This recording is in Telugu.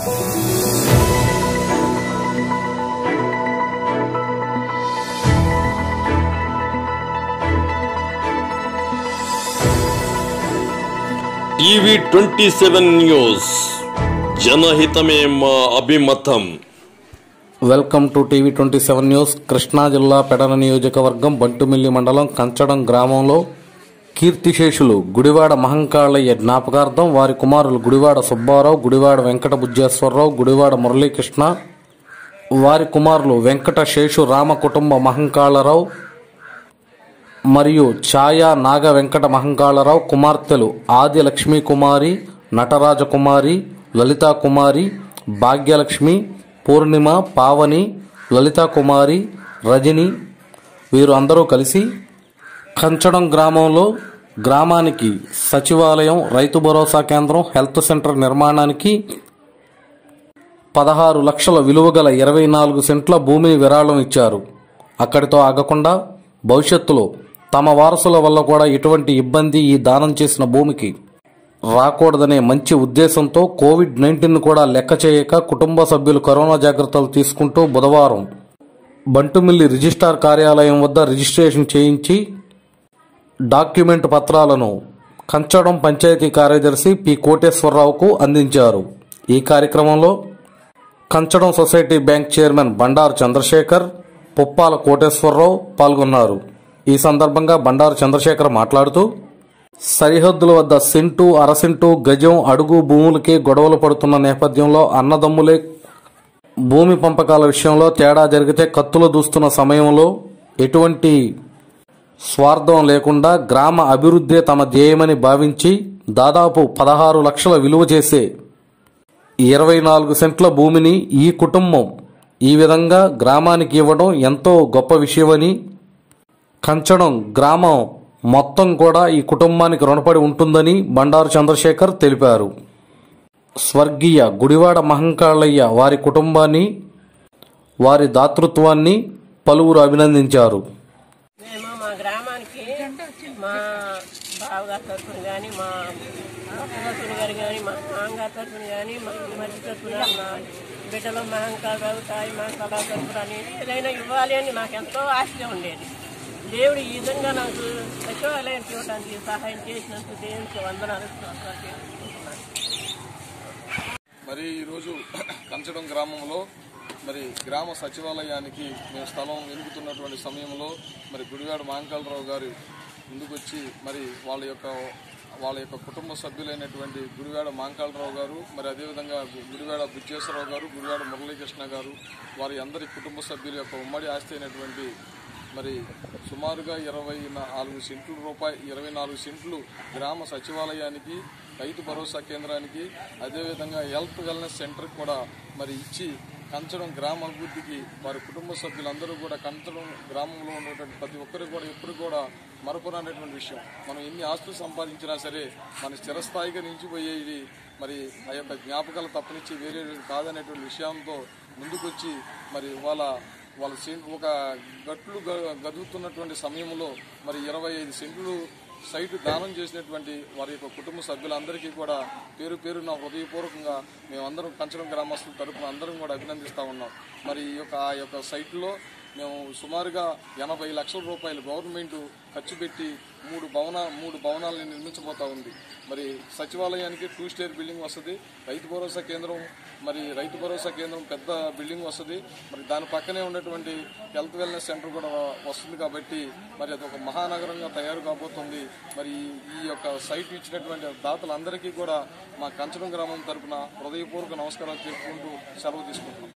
టీవీ ట్వంటీ సెవెన్ న్యూస్ జనహితమే మా అభిమతం welcome to TV twenty seven news Krishna జిల్లా పెడన నియోజకవర్గం బంటుమిల్లి మండలం కంచడం గ్రామంలో కీర్తిశేషులు గుడివాడ మహంకాళయ్య జ్ఞాపకార్థం వారి కుమారులు గుడివాడ సుబ్బారావు గుడివాడ వెంకట బుజ్జేశ్వరరావు గుడివాడ మురళీకృష్ణ వారి కుమారులు వెంకట శేషు రామ కుటుంబ మహంకాళరావు మరియు ఛాయా నాగ వెంకట మహంకాళరావు కుమార్తెలు ఆది లక్ష్మీ కుమారి నటరాజ కుమారి లలితా కుమారి భాగ్యలక్ష్మి పూర్ణిమ పావని లలితా కుమారి రజని వీరు అందరూ కలిసి కంచడం గ్రామంలో గ్రామానికి సచివాలయం రైతు భరోసా కేంద్రం హెల్త్ సెంటర్ నిర్మాణానికి పదహారు లక్షల విలువ గల ఇరవై నాలుగు సెంట్ల భూమిని విరాళం ఇచ్చారు అక్కడితో ఆగకుండా భవిష్యత్తులో తమ వారసుల వల్ల కూడా ఎటువంటి ఇబ్బంది ఈ దానం చేసిన భూమికి రాకూడదనే మంచి ఉద్దేశంతో కోవిడ్ నైన్టీన్ కూడా లెక్క చేయక కుటుంబ సభ్యులు కరోనా జాగ్రత్తలు తీసుకుంటూ బుధవారం బంటుమిల్లి రిజిస్ట్రార్ కార్యాలయం వద్ద రిజిస్ట్రేషన్ చేయించి డాక్యుమెంట్ పత్రాలను కంచడం పంచాయతీ కార్యదర్శి పి కోటేశ్వరరావుకు అందించారు ఈ కార్యక్రమంలో కంచడం society bank chairman Bandaru Chandrasekhar Puppala Koteswararao పాల్గొన్నారు ఈ సందర్భంగా బండారు చంద్రశేఖర్ మాట్లాడుతూ సరిహద్దుల వద్ద సెంటు అరసెంటు గజం అడుగు భూములకే గొడవలు పడుతున్న నేపథ్యంలో అన్నదమ్ములే భూమి పంపకాల విషయంలో తేడా జరిగితే కత్తులు దూస్తున్న సమయంలో ఎటువంటి స్వార్థం లేకుండా గ్రామ అభివృద్ధే తమ ధ్యేయమని భావించి దాదాపు పదహారు లక్షల విలువ చేసే ఇరవై నాలుగు సెంట్ల భూమిని ఈ కుటుంబం ఈ విధంగా గ్రామానికి ఇవ్వడం ఎంతో గొప్ప విషయమని కంచడం గ్రామం మొత్తం కూడా ఈ కుటుంబానికి రుణపడి ఉంటుందని బండారు చంద్రశేఖర్ తెలిపారు స్వర్గీయ గుడివాడ మహంకాళయ్య వారి కుటుంబాన్ని వారి దాతృత్వాన్ని పలువురు అభినందించారు మేము మా గ్రామానికి మా బావగారి తరఫున కానీ మా తరఫున గారు కానీ మా మామగారి తరఫున కానీ మా మధ్య తరఫున మా బిడ్డలు మా అంకాలు తాయి మా కళా తరఫున అని ఏదైనా ఇవ్వాలి అని నాకు ఎంతో ఆశగా ఉండేది దేవుడు ఈ విధంగా నాకు సచివాలయం చూడడానికి సహాయం చేసినందుకు దేవునికి వందనాలు స్తోత్రాలు చేసుకుంటున్నాను మరి ఈరోజు కంచడం గ్రామంలో మరి గ్రామ సచివాలయానికి మేము స్థలం వెనుకుతున్నటువంటి సమయంలో మరి గుడివాడ మాంకాలరావు గారు ముందుకొచ్చి మరి వాళ్ళ యొక్క వాళ్ళ యొక్క కుటుంబ సభ్యులైనటువంటి గుడివాడ మాంకాలరావు గారు మరి అదేవిధంగా గు- గుడివాడ బుచ్చేశ్వరరావు గారు గుడివాడ మురళీకృష్ణ గారు వారి అందరి కుటుంబ సభ్యుల యొక్క ఉమ్మడి ఆస్తి అయినటువంటి మరి సుమారుగా ఇరవై నాలుగు సెంట్ల రూపాయి ఇరవై నాలుగు సెంట్లు గ్రామ సచివాలయానికి రైతు భరోసా కేంద్రానికి అదేవిధంగా హెల్త్ వెల్నెస్ సెంటర్కి కూడా మరి ఇచ్చి కంచడం గ్రామ అభివృద్ధికి వారి కుటుంబ సభ్యులందరూ కూడా కంచడం గ్రామంలో ఉన్నటువంటి ప్రతి ఒక్కరు కూడా ఎప్పుడు కూడా మరపురానటువంటి విషయం మనం ఎన్ని ఆస్తులు సంపాదించినా సరే మన స్థిరస్థాయిగా నిలిచిపోయేది మరి ఆ యొక్క జ్ఞాపకాలు తప్పనిచ్చి వేరే కాదనేటువంటి విషయంతో ముందుకొచ్చి మరి వాళ్ళ వాళ్ళ సెంట్ ఒక గట్లు గ- గదుగుతున్నటువంటి సమయంలో మరి ఇరవై ఐదు సెంట్లు సైటు దానం చేసినటువంటి వారి యొక్క కుటుంబ సభ్యులందరికీ కూడా పేరు పేరు నా హృదయపూర్వకంగా మేమందరం కంచడం గ్రామస్తుల తరపున అందరం కూడా అభినందిస్తా ఉన్నాం మరి ఈ యొక్క ఆ యొక్క సైట్లో మేము సుమారుగా ఎనభై లక్షల రూపాయలు గవర్నమెంట్ ఖర్చు పెట్టి మూడు భవన మూడు భవనాలను నిర్మించబోతా ఉంది మరి సచివాలయానికి టూ స్టేర్ బిల్డింగ్ వస్తుంది రైతు భరోసా కేంద్రం మరి రైతు భరోసా కేంద్రం పెద్ద బిల్డింగ్ వస్తుంది మరి దాని పక్కనే ఉన్నటువంటి హెల్త్ వెల్నెస్ సెంటర్ కూడా వస్తుంది కాబట్టి మరి అది ఒక మహానగరంగా తయారు కాబోతుంది మరి ఈ- ఈ యొక్క సైట్ ఇచ్చినటువంటి దాతలందరికీ కూడా మా కంచడం గ్రామం తరపున హృదయపూర్వక నమస్కారాలు తెలుపుకుంటూ సెలవు తీసుకుంటున్నాం